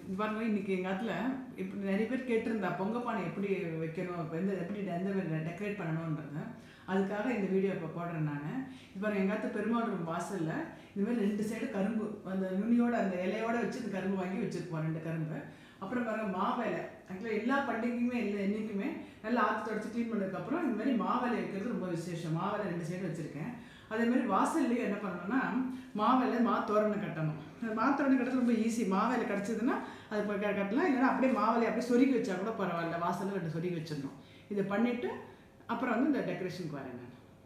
இது பாருங்க இன்னைக்கு எங்கள் இடத்துல இப்படி நிறைய பேர் கேட்டிருந்தா பொங்க பானை எப்படி வைக்கணும் இப்ப எந்த எப்படி எந்த மாதிரி டெக்கரேட் பண்ணணுன்றது அதுக்காக இந்த வீடியோ இப்போ போடுறேன் நான் இப்போ பாருங்க எங்கள் இடத்து பெருமாள் ரூம் வாசலில் இந்த மாதிரி ரெண்டு சைடு கரும்பு அந்த நுனியோட அந்த இலையோட வச்சு இந்த கரும்பு வாங்கி வச்சுருப்போம் ரெண்டு கரும்பு அப்புறம் பாருங்க மாவேலை ஆக்சுவலாக எல்லா பண்டிகையுமே இல்லை என்றைக்குமே நல்லா ஆற்று தொடச்சி க்ளீன் பண்ணதுக்கப்புறம் இந்த மாதிரி மாவேலை வைக்கிறது ரொம்ப விசேஷம் மாவேலை ரெண்டு சைடு வச்சுருக்கேன் அதே மாதிரி வாசல்லையும் என்ன பண்ணணும்னா மாவேலை மா தோரணம் கட்டணும் அந்த மா தோரணம் கட்டுறது ரொம்ப ஈஸி மாவேலை கிடச்சதுன்னா அது போய் க- கட்டலாம் இல்லைன்னா அப்படியே மாவேலை அப்படியே சொருகி வச்சா கூட பரவாயில்ல வாசல்ல ரெண்டு சொருகி வச்சிடணும் இதை பண்ணிவிட்டு அப்புறம் வந்து இந்த டெக்கரேஷனுக்கு வரேன் நான்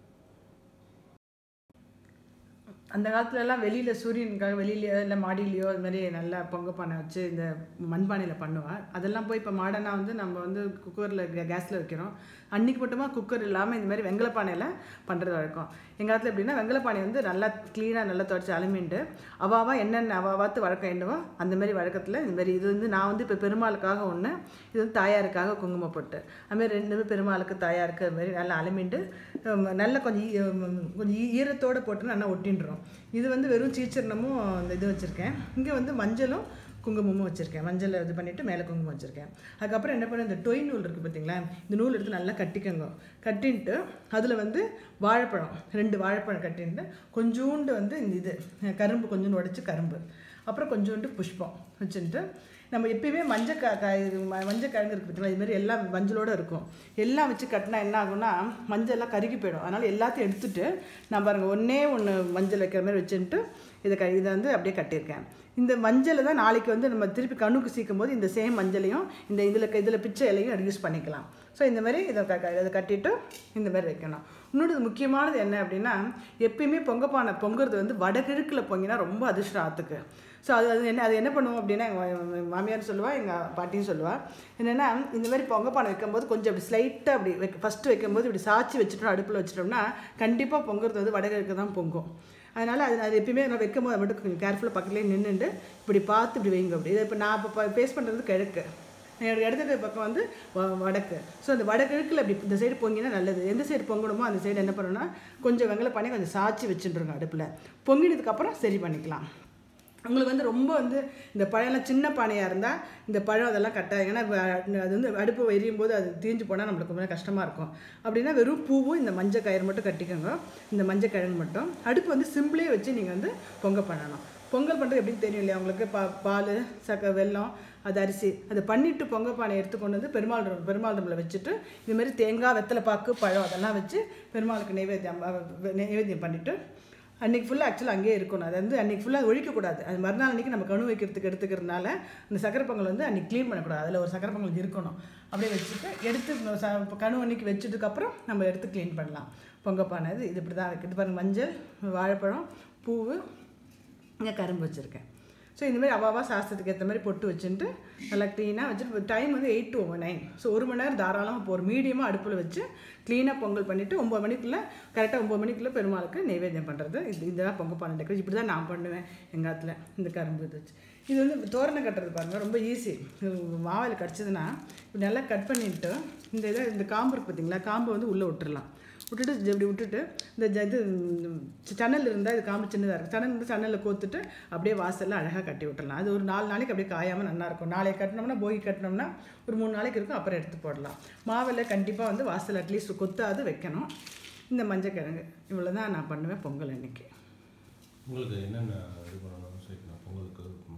அந்த காலத்துல எல்லாம் வெளியில் சூரியனுக்காக வெளியிலையோ இல்லை மாடியிலையோ அது மாதிரி நல்லா பொங்க பானை வச்சு இந்த மண்பானையில் பண்ணுவேன் அதெல்லாம் போய் இப்போ மாடர்னாக வந்து நம்ம வந்து குக்கரில் கேஸில் வைக்கிறோம் அன்னைக்கு மட்டுமா குக்கர் இல்லாமல் இந்த மாதிரி வெங்கல பானையில் பண்ணுறது வழக்கம் எங்கள் காலத்தில் எப்படின்னா வெங்கல பானை வந்து நல்லா க்ளீனாக நல்லா தொடச்சி அலுமின்ட்டு அவாவா என்னென்ன அவாவாத்து வழக்கம் என்னவோ அந்த மாதிரி வழக்கத்தில் இந்த மாதிரி இது வந்து நான் வந்து இப்போ பெருமாளுக்காக ஒன்று இது வந்து தாயாருக்காக குங்குமம் போட்டு அதுமாதிரி ரெண்டுமே பெருமாளுக்கு தாயாருக்கு அது மாதிரி நல்லா அலுமின்ட்டு ஹம், நல்லா கொஞ்சம் ஈ- ஹம், கொஞ்சம் ஈ- ஈரத்தோட போட்டு நல்லா ஒட்டின்றோம் இது வந்து வெறும் சீச்சரணமும் அந்த இது வச்சுருக்கேன் இங்கே வந்து மஞ்சளும் குங்குமமும் வச்சுருக்கேன் மஞ்சள் இது பண்ணிவிட்டு மேலே குங்குமம் வச்சுருக்கேன் அதுக்கப்புறம் என்ன பண்ண இந்த டொய் நூல் இருக்குது பார்த்தீங்களா இந்த நூல் எடுத்து நல்லா கட்டிக்கோங்க கட்டின்ட்டு அதில் வந்து வாழைப்பழம் ரெண்டு வாழைப்பழம் கட்டின்ட்டு கொஞ்சோண்டு வந்து இந்த இது கரும்பு கொஞ்சோண்டு உடச்சி கரும்பு அப்புறம் கொஞ்சோண்டு புஷ்பம் வச்சுட்டு நம்ம எப்பயுமே மஞ்சள் க க இது ம- மஞ்சள் கிழங்கு இருக்குது பார்த்தீங்களா இது மாதிரி எல்லாம் மஞ்சளோட இருக்கும் எல்லாம் வச்சு கட்டினா என்ன ஆகும்னா மஞ்சள் எல்லாம் கருகி போயிடும் அதனால் எல்லாத்தையும் எடுத்துட்டு நான் பாருங்கள் ஒன்றே ஒன்று மஞ்சள் வைக்கிற மாதிரி வச்சுட்டு இதை க இதை வந்து அப்படியே கட்டியிருக்கேன் இந்த மஞ்சளை தான் நாளைக்கு வந்து நம்ம திருப்பி கண்ணுக்கு சீக்கும் போது இந்த சேம் மஞ்சளையும் இந்த இதில் இதில் பிச்சை இலையும் யூஸ் பண்ணிக்கலாம் ஸோ இந்த மாதிரி இதை க க- இதை கட்டிட்டு இந்த மாதிரி வைக்கணும் இன்னொரு முக்கியமானது என்ன அப்படின்னா எப்பயுமே பொங்கப்பானை பொங்குறது வந்து வடகிழக்கில் பொங்கினா ரொம்ப அதிர்ஷ்டம் ஆற்றுக்கு ஸோ அது அது என்ன அது என்ன பண்ணுவோம் அப்படின்னா எங்கள் மாமியார் சொல்லுவா எங்கள் பாட்டியும் சொல்லுவா என்னென்னா இந்த மாதிரி பொங்கப்பானை வைக்கும்போது கொஞ்சம் அப்படி ஸ்லைட்டாக அப்படி வைக்க ஃபஸ்ட்டு வைக்கும்போது இப்படி சாச்சி வச்சுட்டோம் அடுப்பில் வச்சுட்டோம்னா கண்டிப்பாக பொங்குறது வந்து வடகிழக்கு தான் பொங்கும் அதனால் அது அது எப்பயுமே நான் வைக்கும் போது மட்டும் கொஞ்சம் கேர்ஃபுல்லாக பக்கத்துலேயே நின்றுட்டு இப்படி பார்த்து இப்படி வைங்க அப்படி இதை இப்போ நான் இப்போ ஃபேஸ் பண்ணுறது கிழக்கு என்னோட இடத்துக்கு பக்கம் வந்து வ- வடக்கு ஸோ அந்த வடகிழக்கில் அப்படி இந்த சைடு பொங்கினா நல்லது எந்த சைடு பொங்கணுமோ அந்த சைடு என்ன பண்ணணும்னா கொஞ்சம் வெங்கல பண்ணி கொஞ்சம் சாச்சி வச்சுட்டுருங்க அடுப்பில் பொங்கினதுக்கப்புறம் சரி பண்ணிக்கலாம் உங்களுக்கு வந்து ரொம்ப வந்து இந்த பழம்லாம் சின்ன பானையாக இருந்தால் இந்த பழம் அதெல்லாம் கட்டாது ஏன்னா வ- அது வந்து அடுப்பு எரியும் போது அது தீஞ்சு போனால் நம்மளுக்கு ரொம்ப கஷ்டமாக இருக்கும் அப்படின்னா வெறும் பூவும் இந்த மஞ்சள் கயிறு மட்டும் கட்டிக்கோங்க இந்த மஞ்சள் கிழங்கு மட்டும் அடுப்பு வந்து சிம்பிளே வச்சு நீங்கள் வந்து பொங்கல் பண்ணணும் பொங்கல் பண்ணுறது எப்படின்னு தெரியும் இல்லையா உங்களுக்கு பா பால் சக்க வெல்லம் அது அரிசி அதை பண்ணிவிட்டு பொங்கல் பானை எடுத்து கொண்டு வந்து பெருமாள் room- பெருமாள் ரூமில் வச்சுட்டு இது மாதிரி தேங்காய் வெத்தலை பாக்கு பழம் அதெல்லாம் வச்சு பெருமாளுக்கு நைவேத்தியம் அஹ் நைவேத்தியம் பண்ணிவிட்டு அன்றைக்கி ஃபுல்லாக ஆக்சுவலாக அங்கேயே இருக்கணும் அது வந்து அன்றைக்கி ஃபுல்லாக ஒழிக்கக்கூடாது அது மறுநாள் அன்றைக்கி நம்ம கணு வைக்கிறதுக்கு எடுத்துக்கிறதுனால அந்த சக்கரை பொங்கல் வந்து அன்றைக்கி க்ளீன் பண்ணக்கூடாது அதில் ஒரு சக்கரை பொங்கல் இருக்கணும் அப்படியே வச்சுட்டு எடுத்து நம்ம ச இப்போ கணு அன்றைக்கி வச்சதுக்கப்புறம் நம்ம எடுத்து க்ளீன் பண்ணலாம் பொங்கப்பானை இது இது இப்படி தான் இருக்குது பாருங்கள் மஞ்சள் வாழைப்பழம் பூவு இங்கே கரும்பு வச்சுருக்கேன் ஸோ இந்த மாதிரி அவாவா சாஸ்திரத்துக்கு ஏற்ற மாதிரி பொட்டு வச்சுட்டு நல்லா க்ளீனாக வச்சுட்டு டைம் வந்து எயிட் டு நைன் ஸோ ஒரு மணி நேரம் தாராளமாக இப்போ ஒரு மீடியமாக அடுப்பில் வச்சு க்ளீனாக பொங்கல் பண்ணிவிட்டு ஒம்பது மணிக்குள்ளே கரெக்டாக ஒம்பது மணிக்குள்ளே பெருமாளுக்கு நைவேத்தியம் பண்ணுறது இது இதெல்லாம் பொங்கல் பண்ண டெக்கரேஷன் இப்படி தான் நான் பண்ணுவேன் எங்கள் ஆத்துல இந்த கரும்பு இது வச்சு இது வந்து தோரணை கட்டுறது பாருங்கள் ரொம்ப ஈஸி மாவில் கடிச்சதுன்னா இப்படி நல்லா கட் பண்ணிவிட்டு இந்த இதை இந்த காம்பு இருக்கு பார்த்தீங்களா காம்பை வந்து உள்ளே விட்டுறலாம் விட்டுட்டு இது இப்படி விட்டுட்டு இந்த ஜ- இது ம், சன்னல் இருந்தால் இது காம்பு சின்னதாக இருக்கும் சன்னல் இருந்து சன்னலில் கோத்துட்டு அப்படியே வாசலில் அழகாக கட்டி விட்டுறலாம் அது ஒரு நாலு நாளைக்கு அப்படியே காயாமல் நல்லா இருக்கும் நாளைக்கு கட்டினோம்னா போகி கட்டினோம்னா ஒரு மூணு நாளைக்கு இருக்கும் அப்புறம் எடுத்து போடலாம் மாவில் கண்டிப்பாக வந்து வாசல் அட்லீஸ்ட் கொத்தாது வைக்கணும் இந்த மஞ்சள் கிழங்கு இவ்வளோ தான் நான் பண்ணுவேன் பொங்கல் அன்னைக்கு உங்களுக்கு என்னென்ன இது பண்ணணும் சேர்க்கணும் பொங்கலுக்கு ம்,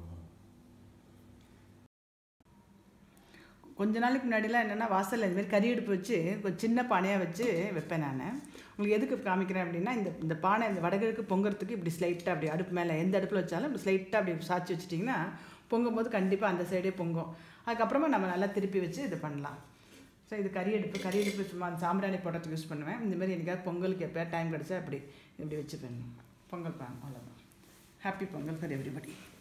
கொஞ்ச நாளைக்கு முன்னாடிலாம் என்னென்னா வாசலில் இந்த மாதிரி கறி அடுப்பு வச்சு கொஞ்சம் சின்ன பானையாக வச்சு வைப்பேன் நான் உங்களுக்கு எதுக்கு காமிக்கிறேன் அப்படின்னா இந்த இந்த பானை இந்த வடகிழக்கு பொங்குறதுக்கு இப்படி ஸ்லைட்டாக அப்படி அடுப்பு மேலே எந்த அடுப்பில் வச்சாலும் இப்படி ஸ்லைட்டாக அப்படி சாச்சி வச்சிட்டிங்கன்னா பொங்கும்போது கண்டிப்பாக அந்த சைடே பொங்கும் அதுக்கப்புறமா நம்ம நல்லா திருப்பி வச்சு இது பண்ணலாம் ஸோ இது கறி அடுப்பு கறி அடுப்பு சும்மா அந்த சாம்பிராணி போடுறதுக்கு யூஸ் பண்ணுவேன் இந்த மாதிரி எனக்காக பொங்கலுக்கு எப்போயா டைம் கிடச்சா அப்படி இப்படி வச்சுப்பேன் பொங்கல் பேன் அவ்வளோதான் ஹாப்பி பொங்கல் ஃபார் எவ்ரிபடி